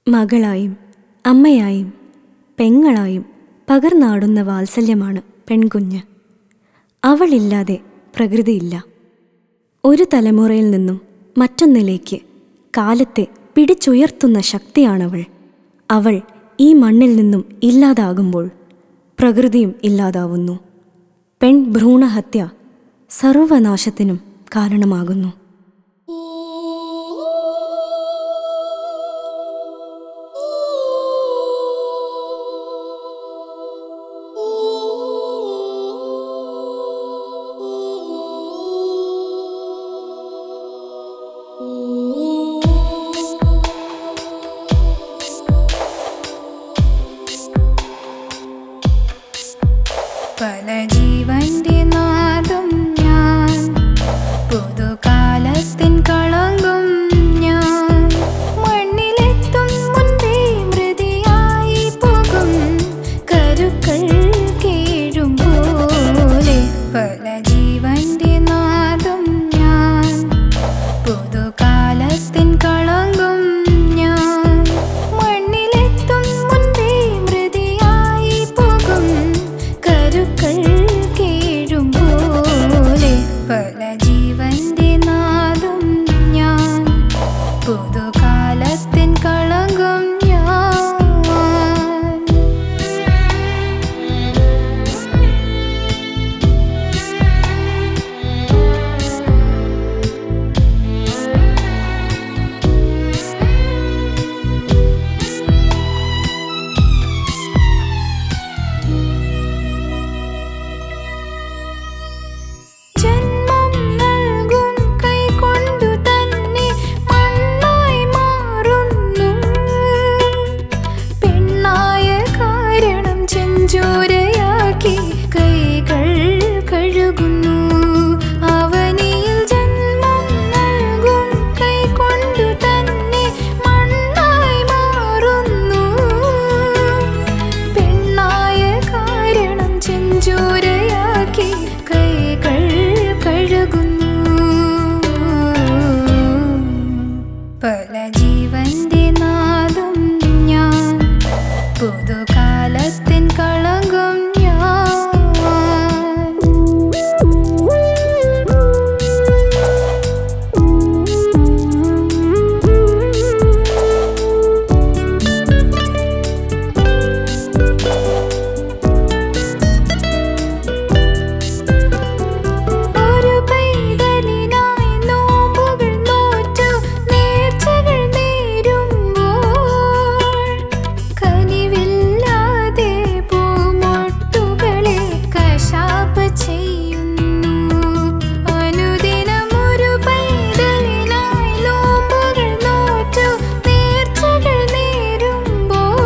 മകളായും അമ്മയായും പെങ്ങളായും പകർന്നാടുന്ന വാത്സല്യമാണ് പെൺകുഞ്ഞ് അവളില്ലാതെ പ്രകൃതിയില്ല ഒരു തലമുറയിൽ നിന്നും മറ്റൊന്നിലേക്ക് കാലത്തെ പിടിച്ചുയർത്തുന്ന ശക്തിയാണവൾ അവൾ ഈ മണ്ണിൽ നിന്നും ഇല്ലാതാകുമ്പോൾ പ്രകൃതിയും ഇല്ലാതാവുന്നു പെൺ ഭ്രൂണഹത്യ സർവനാശത്തിനും കാരണമാകുന്നു പല ജീവന്റെ നാദം ഞാൻ പുതുകാലത്തിൻ കളങ്കം ഞാൻ മണ്ണിലെത്തും മുൻപേ മൃതിയായി പോകും കരുക്കൾ കീഴും പോലെ പല ജീവന്റെ നാദം ഞാൻ പുതുകാലത്തിൻ കളങ്കം ഞാൻ മണ്ണിലെത്തും മുൻപേ മൃതിയായി പോകും കരുക്കൾ കീഴും പോലെ പല ജീവന്റെ നാദം ഞാൻ പുതുകാലത്തിൻ കളങ്കം ഞാൻ ജന്മം നൽകും കൈകൊണ്ടു തന്നെ മണ്ണായി മാറുന്നു പെണ്ണായ കാരണം ചെഞ്ചോരയാക്കി കൈകൾ കഴുകുന്നു അവനിൽ ജന്മം നൽകും കൈകൊണ്ടു തന്നെ മണ്ണായി മാറുന്നു പെണ്ണായ കാരണം ചെഞ്ചോരയാക്കി കൈകൾ കഴുകുന്നു പല ജീവന്റെ നാദം ഞാൻ പുതുകാലത്തിൻ കളങ്കം ഞാൻ ഒരു പൈതലിനായി നോമ്പുകൾ നോറ്റു നേർച്ചകൾ നേരുമ്പോൾ കനിവില്ലാതെ പൂമൊട്ടുകളെ കശാപ്പ് ചെയ്യുന്നു അനുദിനം ഒരു പൈതലിനായി നോമ്പുകൾ നോറ്റു നേർച്ചകൾ നേരുമ്പോൾ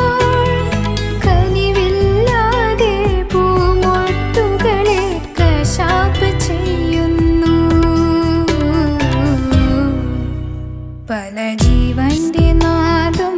കനിവില്ലാതെ പൂമൊട്ടുകളെ കശാപ്പ് ചെയ്യുന്നു പല ജീവന്റെ നാദം